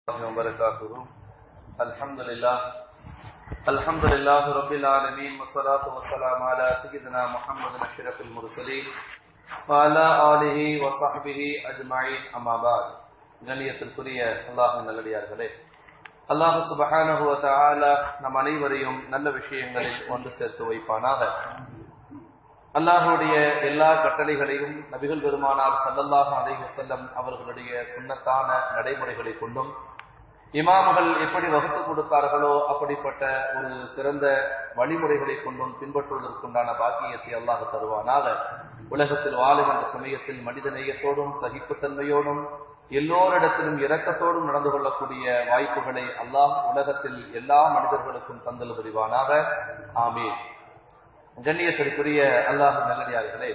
الله وبركاته الحمد لله الحمد لله رب العالمين والصلاة والسلام على سيدنا محمد أشرف المرسلين وعلى آله وصحبه أجمعين أما بعد கண்ணியத்திற்குரிய அல்லாஹ் நல்லடியார்களே அல்லாஹ் சுபஹானஹு வ தஆலா நம் அனைவரையும் நல்ல விஷயங்களில் ஒன்று சேர்த்து வைப்பானாக அல்லாஹுடைய எல்லா கட்டளைகளையும் நபிகள் பெருமானார் சல்லல்லாஹு அலைஹி வஸல்லம் அவர்களுடைய சுன்னத்தான நடைமுறைகளை கொண்டும் இமாம்கள் எப்படி வகுத்து கொடுத்தார்களோ அப்படிப்பட்ட ஒரு சிறந்த வழிமுறைகளை கொண்டும் பின்பற்றுவதற்குண்டான பாக்கியத்தை அல்லாஹ் தருவானாக உலகத்தில் வாழுகின்ற சமயத்தில் மனித நேயத்தோடும் சகிப்புத்தன்மையோடும் எல்லோரிடத்திலும் இரக்கத்தோடும் நடந்து கொள்ளக்கூடிய வாய்ப்புகளை அல்லாஹ் உலகத்தில் எல்லா மனிதர்களுக்கும் தந்தல் புரிவானாக ஆமீன் கண்ணியத்திற்குரிய அல்லாஹ் நல்லடியார்களே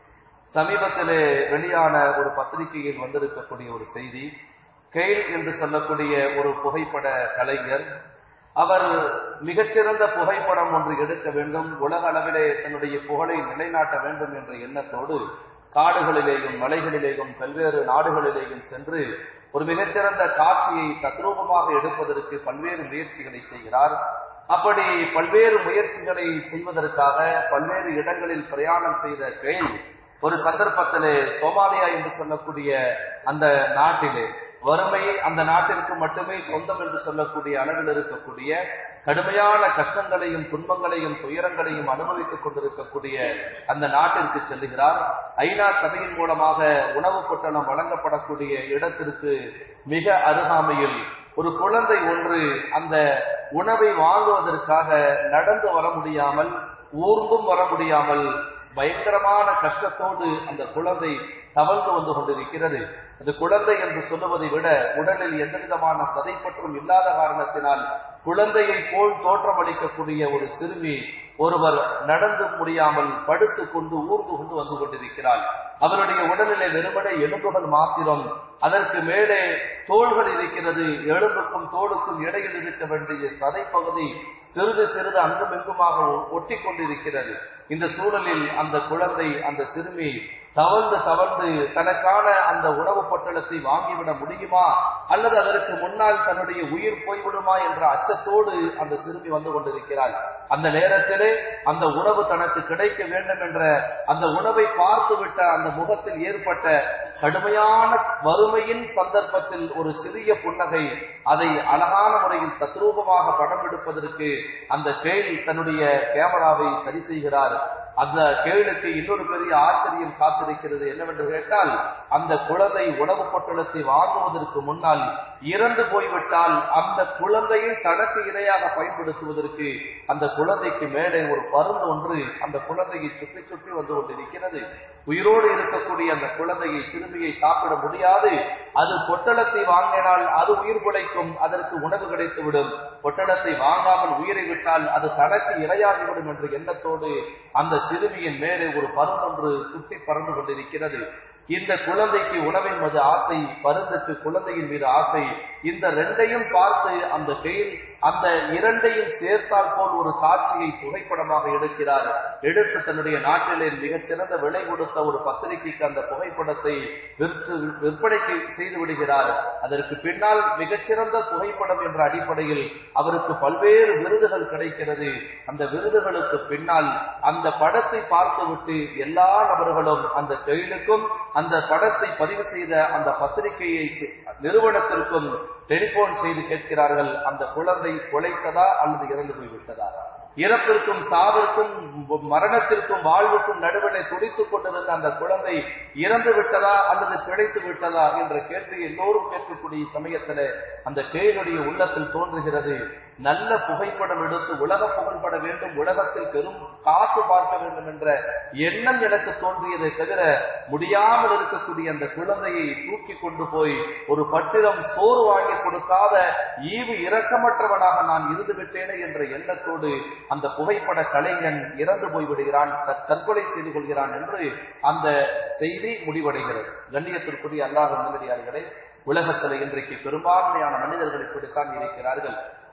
சமீபத்திலே வெளியான ஒரு பத்திரிகையில் வந்திருக்கக்கூடிய ஒரு செய்தி கெயில் என்று சொல்லக்கூடிய ஒரு புகைப்பட கலைஞர் அவர் மிகச்சிறந்த புகைப்படம் ஒன்று எடுக்க வேண்டும் உலக அளவிலே தன்னுடைய புகழை நிலைநாட்ட வேண்டும் என்ற எண்ணத்தோடு காடுகளிலேயும் மலைகளிலேயும் பல்வேறு நாடுகளிலேயும் சென்று ஒரு மிகச்சிறந்த காட்சியை தத்ரூபமாக எடுப்பதற்கு பல்வேறு முயற்சிகளை செய்கிறார் அப்படி பல்வேறு முயற்சிகளை செய்வதற்காக பல்வேறு இடங்களில் பிரயாணம் செய்த கெயில் ஒரு சந்தர்ப்பத்திலே சோமாலியா என்று சொல்லக்கூடிய அந்த நாட்டிலே வறுமை அந்த நாட்டிற்கு மட்டுமே சொந்தம் என்று சொல்லக்கூடிய அளவில் இருக்கக்கூடிய கடுமையான கஷ்டங்களையும் துன்பங்களையும் துயரங்களையும் அனுபவித்துக் கொண்டிருக்கக்கூடிய அந்த நாட்டிற்கு செல்லுகிறார் ஐநா சபையின் மூலமாக உணவு பொட்டணம் வழங்கப்படக்கூடிய இடத்திற்கு மிக அருகாமையில் ஒரு குழந்தை ஒன்று அந்த உணவை வாங்குவதற்காக நடந்து வர முடியாமல் ஊர்ந்தும் வர முடியாமல் பயங்கரமான கஷ்டத்தோடு அந்த குழந்தை தவழ்ந்து வந்து கொண்டிருக்கிறது அது குழந்தை என்று சொல்லுவதை விட உடலில் எந்த விதமான சதைப்பற்றும் இல்லாத காரணத்தினால் குழந்தையை போல் தோற்றமளிக்கக்கூடிய ஒரு சிறுமி ஒருவர் நடந்து முடியாமல் படுத்து கொண்டு ஊர்ந்து கொண்டு வந்து கொண்டிருக்கிறாள் அவருடைய உடலிலே வெறுமனே எலும்புகள் மாத்திரம் அதற்கு மேலே தோள்கள் இருக்கிறது எலும்புக்கும் தோளுக்கும் இடையில் இருக்க வேண்டிய சதைப்பகுதி சிறிது சிறிது அங்கும் இங்குமாக ஒட்டி கொண்டிருக்கிறது இந்த சூழலில் அந்த குழந்தை அந்த சிறுமி தவழ்ந்து தவழ்ந்து தனக்கான அந்த உணவு பொட்டலத்தை வாங்கிவிட முடியுமா அல்லது அதற்கு முன்னால் தன்னுடைய உயிர் போய்விடுமா என்ற அச்சத்தோடு அந்த சிறுமி வந்து கொண்டிருக்கிறாள் அந்த நேரத்திலே அந்த உணவு தனக்கு கிடைக்க வேண்டும் என்ற அந்த உணவை பார்த்துவிட்ட அந்த முகத்தில் ஏற்பட்ட கடுமையான வறுமையின் சந்தர்ப்பத்தில் ஒரு சிறிய புன்னகை அதை அழகான முறையில் தத்ரூபமாக படம் எடுப்பதற்கு அந்த கேள் தன்னுடைய கேமராவை சரி செய்கிறார் அந்த கேளுக்கு இன்னொரு பெரிய ஆச்சரியம் காத்திருக்கிறது என்னவென்று கேட்டால் அந்த குழந்தை உணவு பொட்டலத்தை வாங்குவதற்கு முன்னால் இறந்து போய்விட்டால் அந்த குழந்தையை தனக்கு இணையாக பயன்படுத்துவதற்கு அந்த குழந்தைக்கு மேலே ஒரு பருந்து ஒன்று அந்த குழந்தையை சுற்றி சுற்றி வந்து கொண்டிருக்கிறது உயிரோடு இருக்கக்கூடிய அந்த குழந்தையை சிறுமியை சாப்பிட முடியாது அது பொட்டலத்தை வாங்கினால் அது உயிர் பிழைக்கும் அதற்கு உணவு கிடைத்துவிடும் பொட்டலத்தை வாங்காமல் உயிரை விட்டால் அது தனக்கு இரையாகிவிடும் என்ற எண்ணத்தோடு அந்த சிறுமியின் மேலே ஒரு பருந்தொன்று சுற்றி பறந்து கொண்டிருக்கிறது இந்த குழந்தைக்கு உணவின் மீது ஆசை பருந்துக்கு குழந்தையின் மீது ஆசை இந்த ரெண்டையும் பார்த்து அந்த கையில் அந்த இரண்டையும் சேர்த்தால் போல் ஒரு காட்சியை புகைப்படமாக எடுக்கிறார் எடுத்து தன்னுடைய நாட்டிலே மிகச்சிறந்த விலை கொடுத்த ஒரு பத்திரிகைக்கு அந்த புகைப்படத்தை விற்று விற்பனைக்கு செய்து விடுகிறார் அதற்கு பின்னால் மிகச்சிறந்த புகைப்படம் என்ற அடிப்படையில் அவருக்கு பல்வேறு விருதுகள் கிடைக்கிறது அந்த விருதுகளுக்கு பின்னால் அந்த படத்தை பார்த்துவிட்டு எல்லா நபர்களும் அந்த தொழிலுக்கும் அந்த படத்தை பதிவு செய்த அந்த பத்திரிகையை நிறுவனத்திற்கும் டெலிபோன் செய்து கேட்கிறார்கள் அந்த குழந்தை கொலைத்ததா அல்லது இறந்து போய்விட்டதா இறப்பிற்கும் சாவிற்கும் மரணத்திற்கும் வாழ்வுக்கும் நடுவிலே துடித்துக் கொண்டிருந்த அந்த குழந்தை இறந்து விட்டதா அல்லது பிழைத்து விட்டதா என்ற கேள்வி எல்லோரும் கேட்கக்கூடிய சமயத்துல அந்த கேளுடைய உள்ளத்தில் தோன்றுகிறது நல்ல புகைப்படம் எடுத்து உலக புகழ்பட வேண்டும் உலகத்தில் பெரும் காசு பார்க்க வேண்டும் என்ற எண்ணம் எனக்கு தோன்றியதை தவிர முடியாமல் இருக்கக்கூடிய அந்த குழந்தையை தூக்கி கொண்டு போய் ஒரு பட்டிரம் சோறு வாங்கி கொடுக்காத ஈவு இரக்கமற்றவனாக நான் இருந்து விட்டேனே என்ற எண்ணத்தோடு அந்த புகைப்பட கலைஞன் இறந்து போய்விடுகிறான் தற்கொலை செய்து கொள்கிறான் என்று அந்த செய்தி முடிவடைகிறது கண்ணியத்திற்குரிய அல்லாஹ் நல்லடியார்களே உலகத்தில் இன்றைக்கு பெரும்பான்மையான மனிதர்கள் இப்படித்தான் இருக்கிறார்கள்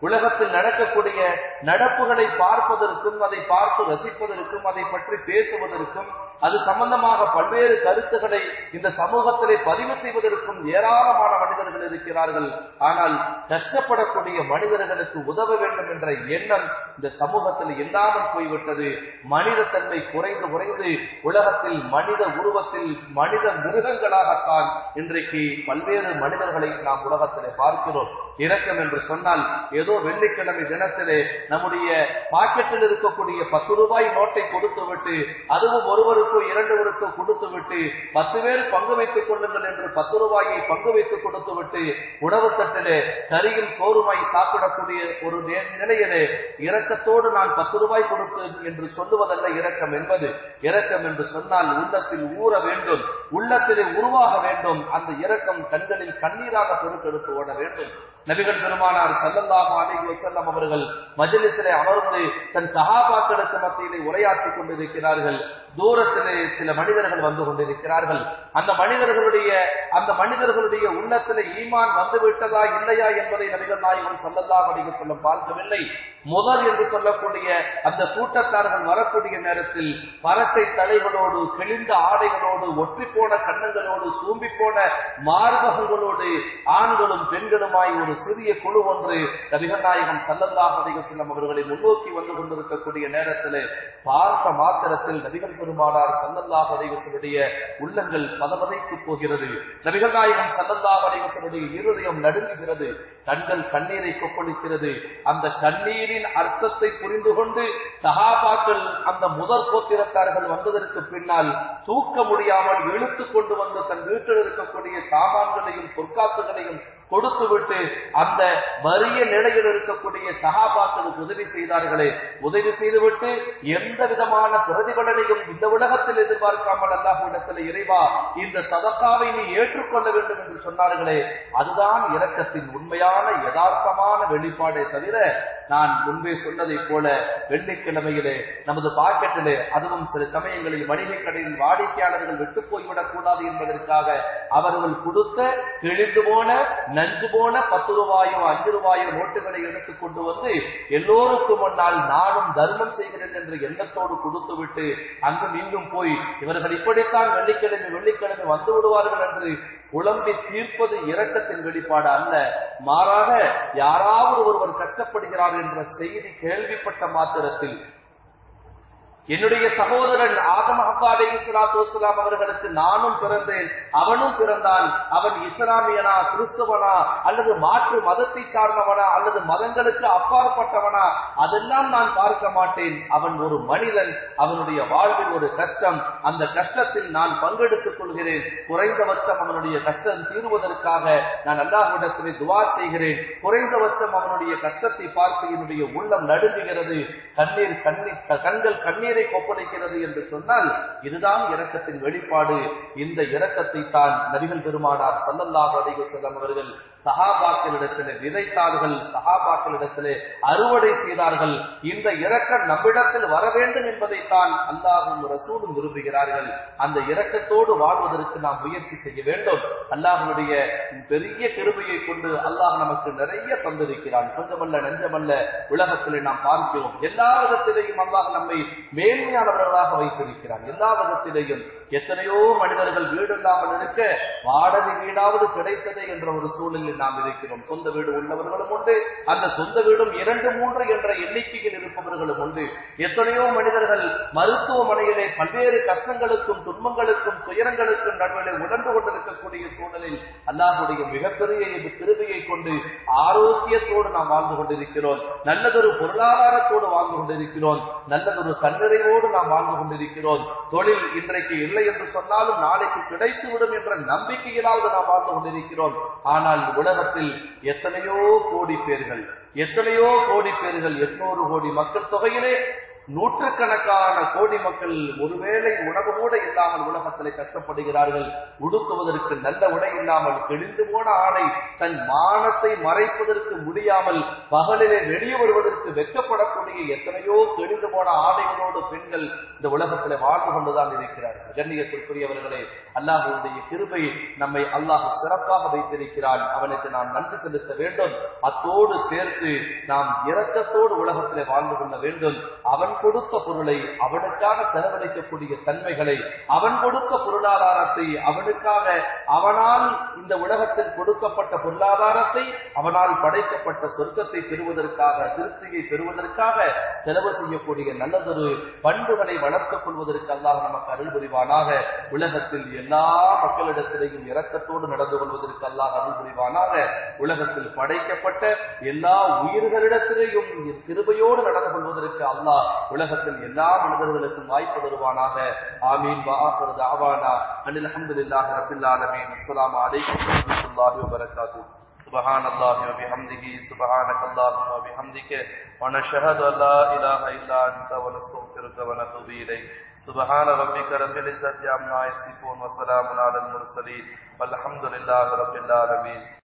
உலகத்தில் நடக்கக்கூடிய நடப்புகளை பார்ப்பதற்கும் அதை பார்த்து ரசிப்பதற்கும் அதை பற்றி பேசுவதற்கும் அது சம்பந்தமாக பல்வேறு கருத்துக்களை இந்த சமூகத்திலே பதிவு செய்வதற்கும் ஏராளமான மனிதர்கள் இருக்கிறார்கள் ஆனால் கஷ்டப்படக்கூடிய மனிதர்களுக்கு உதவ வேண்டும் என்ற எண்ணம் இந்த சமூகத்தில் இல்லாமல் போய்விட்டது மனித தன்மை குறைந்து குறைந்து உலகத்தில் மனித உருவத்தில் மனித மிருகங்களாகத்தான் இன்றைக்கு பல்வேறு மனிதர்களை நாம் உலகத்திலே பார்க்கிறோம் இரக்கம் என்று சொன்னால் ஏதோ வெள்ளிக்கிழமை தினத்திலே நம்முடைய பாக்கெட்டில் இருக்கக்கூடிய பத்து ரூபாய் நோட்டை கொடுத்து விட்டு அதுவும் ஒருவருக்கோ இரண்டுவருக்கோ கொடுத்து விட்டு பத்து பேர் பங்கு வைத்துக் கொள்ளுங்கள் என்று பத்து ரூபாயை பங்கு வைத்து கொடுத்து விட்டு உணவு தட்டிலே கரியும் சோறுமாய் சாப்பிடக்கூடிய ஒரு நே- நிலையிலே இரக்கத்தோடு நான் பத்து ரூபாய் கொடுத்தேன் என்று சொல்லுவதல்ல இரக்கம் என்பது இரக்கம் என்று சொன்னால் உள்ளத்தில் ஊற வேண்டும் உள்ளத்திலே உருவாக வேண்டும் அந்த இரக்கம் கண்களில் கண்ணீராக பெருக்கெடுத்து ஓட வேண்டும் நபிகள் பெருமானார் ஸல்லல்லாஹு அலைஹி வஸல்லம் அவர்கள் மஜ்லிஸிலே அமர்ந்து தன் சஹாபாக்களுக்கு மத்தியிலே உரையாற்றிக் கொண்டிருக்கிறார்கள் தூரத்திலே சில மனிதர்கள் வந்து கொண்டிருக்கிறார்கள் அந்த மனிதர்களுடைய அந்த மனிதர்களுடைய உள்ளத்திலே ஈமான் வந்து விட்டதா இல்லையா என்பதை நபிகள் நாயகம் ஸல்லல்லாஹு அலைஹி வஸல்லம் பார்க்கவில்லை முதல் என்று சொல்லக்கூடிய அந்த கூட்டத்தார்கள் வரக்கூடிய நேரத்தில் பரட்டை தலைகளோடு கிழிந்த ஆடைகளோடு ஒற்றி போன கண்ணங்களோடு சூம்பி போன மார்பகங்களோடு ஆண்களும் பெண்களுமாய் ஒரு சிறிய குழு ஒன்று நபிகள் நாயகம் ஸல்லல்லாஹு அலைஹி வஸல்லம் அவர்களை முன்னோக்கி வந்து கொண்டிருக்கக்கூடிய நேரத்திலே பார்த்த மாத்திரத்தில் நபிகள் பெருமானார் ஸல்லல்லாஹு அலைஹி வஸல்லுடைய உள்ளங்கள் பதவதைக்கு போகிறது நபிகள் நாயகம் ஸல்லல்லாஹு அலைஹி வஸல்லுடைய இருதயம் நடுங்குகிறது கண்கள் கண்ணீரை கொப்பளிக்கிறது அந்த கண்ணீரின் அர்த்தத்தை புரிந்து கொண்டு சஹாபாக்கள் அந்த முதற் கோத்திரத்தார்கள் வந்ததற்கு பின்னால் தூக்க முடியாமல் இழுத்து கொண்டு வந்து தன் வீட்டில் இருக்கக்கூடிய சாமான்களையும் பொற்காப்புகளையும் கொடுத்துவிட்டு அந்த வறிய நிலையில் இருக்கக்கூடிய சகாபாக்களுக்கு உதவி செய்தார்களே உதவி செய்துவிட்டு எந்த விதமான பிரதிபலனையும் இந்த உலகத்தில் எதிர்பார்க்காமல் அல்லாஹ்விடத்தில் இறைவா இந்த சதக்காவை நீ ஏற்றுக்கொள்ள வேண்டும் என்று சொன்னார்களே அதுதான் இரக்கத்தின் உண்மையான யதார்த்தமான வெளிப்பாடே தவிர நான் முன்பே சொன்னதைப் போல வெள்ளிக்கிழமையிலே நமது பாக்கெட்டிலே அதுவும் சில சமயங்களில் மளிகை கடையில் வாடிக்கையாளர்கள் விட்டு போய்விடக் கூடாது என்பதற்காக அவர்கள் கொடுத்த கிழிந்து போன நஞ்சு போன பத்து ரூபாயோ அஞ்சு ரூபாயோ நோட்டுகளை எடுத்துக் கொண்டு வந்து எல்லோருக்கும் முன்னால் நானும் தர்மம் செய்கிறேன் என்ற எண்ணத்தோடு கொடுத்து விட்டு அங்கும் இங்கும் போய் இவர்கள் இப்படித்தான் வெள்ளிக்கிழமை வெள்ளிக்கிழமை வந்து விடுவார்கள் என்று குழம்பி தீர்ப்பது இரக்கத்தின் வெளிப்பாடு அல்ல மாறாக யாராவது ஒருவர் கஷ்டப்படுகிறார் என்ற செய்தி கேள்விப்பட்ட மாத்திரத்தில் என்னுடைய சகோதரன் ஆதம் ஹப்பா அலைஹி ஸலாத்து வஸலாம் அவர்களுக்கு நானும் பிறந்தேன் அவனும் பிறந்தான் அவன் இஸ்லாமியனா கிறிஸ்தவனா அல்லது மாற்று மதத்தை சார்ந்தவனா அல்லது மதங்களுக்கு அப்பாற்பட்டவனா அதெல்லாம் நான் பார்க்க மாட்டேன் அவன் ஒரு மனிதன் அவனுடைய வாழ்வில் ஒரு கஷ்டம் அந்த கஷ்டத்தில் நான் பங்கெடுத்துக் கொள்கிறேன் குறைந்தபட்சம் அவனுடைய கஷ்டம் தீர்வதற்காக நான் அல்லாஹ்விடத்திலே துவா செய்கிறேன் குறைந்தபட்சம் அவனுடைய கஷ்டத்தை பார்த்து என்னுடைய உள்ளம் நடுங்குகிறது கண்ணீர் கண்ணீர் கண்கள் கண்ணீரை கொப்பளிக்கிறது என்று சொன்னால் இதுதான் இரக்கத்தின் வெளிப்பாடு இந்த இரக்கத்தை தான் நபிகள் பெருமானார் ஸல்லல்லாஹு அலைஹி வஸல்லம் அவர்கள் சஹாபாக்களிடத்திலே விதைத்தார்கள் சஹாபாக்களிடத்திலே அறுவடை செய்தார்கள் இந்த இரக்கம் நம்மிடத்தில் வர வேண்டும் என்பதைத்தான் அல்லாஹும் ரசூலும் விரும்புகிறார்கள் அந்த இரக்கத்தோடு வாழ்வதற்கு நாம் முயற்சி செய்ய வேண்டும் அல்லாஹனுடைய பெரிய கிருபையை கொண்டு அல்லாஹ் நமக்கு நிறைய தந்திருக்கிறான் கொஞ்சமல்ல நெஞ்சமல்ல உலகத்திலே நாம் பார்க்கிறோம் எல்லா விதத்திலேயும் அல்லாஹ் நம்மை மேன்மையானவர்களாக வைத்திருக்கிறான் எல்லா விதத்திலேயும் எத்தனையோ மனிதர்கள் வீடு இல்லாமல் இருக்க வாடகை வீடாவது கிடைத்ததே என்ற ஒரு சூழலில் நாம் இருக்கிறோம் சொந்த வீடு உள்ளவர்களும் உண்டு அந்த சொந்த வீடும் இரண்டு மூன்று என்ற எண்ணிக்கையில் இருப்பவர்களும் உண்டு எத்தனையோ மனிதர்கள் மருத்துவமனையிலே பல்வேறு கஷ்டங்களுக்கும் துன்பங்களுக்கும் துயரங்களுக்கும் நடுவில் உணர்ந்து கொண்டிருக்கக்கூடிய சூழலில் அல்லாஹுடைய மிகப்பெரிய இந்த கிருபையை கொண்டு ஆரோக்கியத்தோடு நாம் வாழ்ந்து கொண்டிருக்கிறோம் நல்லதொரு பொருளாதாரத்தோடு வாழ்ந்து கொண்டிருக்கிறோம் நல்லதொரு தன்னிறைவோடு நாம் வாழ்ந்து கொண்டிருக்கிறோம் தொழில் இன்றைக்கு இல்லை என்று சொன்னாலும் நாளைக்கு கிடைத்துவிடும் என்ற நம்பிக்கையிலாவது நாம் வாழ்ந்து கொண்டிருக்கிறோம் ஆனால் உலகத்தில் எத்தனையோ கோடி பேர்கள் எத்தனையோ கோடி பேர்கள் எட்நூறு கோடி மக்கள் தொகையிலே நூற்றுக்கணக்கான கோடி மக்கள் ஒருவேளை உணவு கூட இல்லாமல் உலகத்திலே கஷ்டப்படுகிறார்கள் உடுக்குவதற்கு நல்ல உடை இல்லாமல் கிழிந்து போன ஆடை தன் மானத்தை மறைப்பதற்கு முடியாமல் பகலிலே வெளியே வருவதற்கு வெட்கப்படக்கூடிய எத்தனையோ கிழிந்து போன ஆடைகளோடு பெண்கள் இந்த உலகத்திலே வாழ்ந்து கொண்டுதான் இருக்கிறார்கள் கண்ணியத்திற்குரியவர்களே அல்லாஹுடைய கிருபை நம்மை அல்லாஹ் சிறப்பாக வைத்திருக்கிறான் அவனுக்கு நாம் நன்றி செலுத்த வேண்டும் அத்தோடு சேர்த்து நாம் இரக்கத்தோடு உலகத்திலே வாழ்ந்து கொள்ள வேண்டும் அவன் கொடுத்த பொருளை அவனுக்காக செலவழிக்கக்கூடிய தன்மைகளை அவன் கொடுத்த பொருளாதாரத்தை அவனுக்காக அவனால் இந்த உலகத்தில் கொடுக்கப்பட்ட பொருளாதாரத்தை அவனால் படைக்கப்பட்ட சொர்க்கத்தை பெறுவதற்காக திருப்தியை பெறுவதற்காக செலவு செய்யக்கூடிய நல்லதொரு பண்புகளை வளர்த்துக் கொள்வதற்கு அல்லாஹ் நமக்கு அருள் புரிவானாக உலகத்தில் எல்லா மக்களிடத்திலேயும் இரக்கத்தோடு நடந்து கொள்வதற்கு அல்லாஹ் அருள் புரிவானாக உலகத்தில் படைக்கப்பட்ட எல்லா உயிர்களிடத்திலேயும் கிருபையோடு நடந்து கொள்வதற்கு அல்லாஹ் உலகத்தில் எல்லா மனிதர்களுக்கும் வாய்ப்பு தருவானாக ஆமீன் வாஹர் தாவானா அனில் அல்ஹம்துலில்லாஹி ரப்பில் ஆலமீன் அஸ்ஸலாமு அலைக்கும் வரஹ்மத்துல்லாஹி வபரகாத்துஹு سبحان الله وبحمده سبحانك اللهم وبحمدك ونشهد أن لا إله إلا أنت ونستغفرك ونتوب إليك سبحان ربك رب العزة عما يصفون وسلام على المرسلين والحمد لله رب العالمين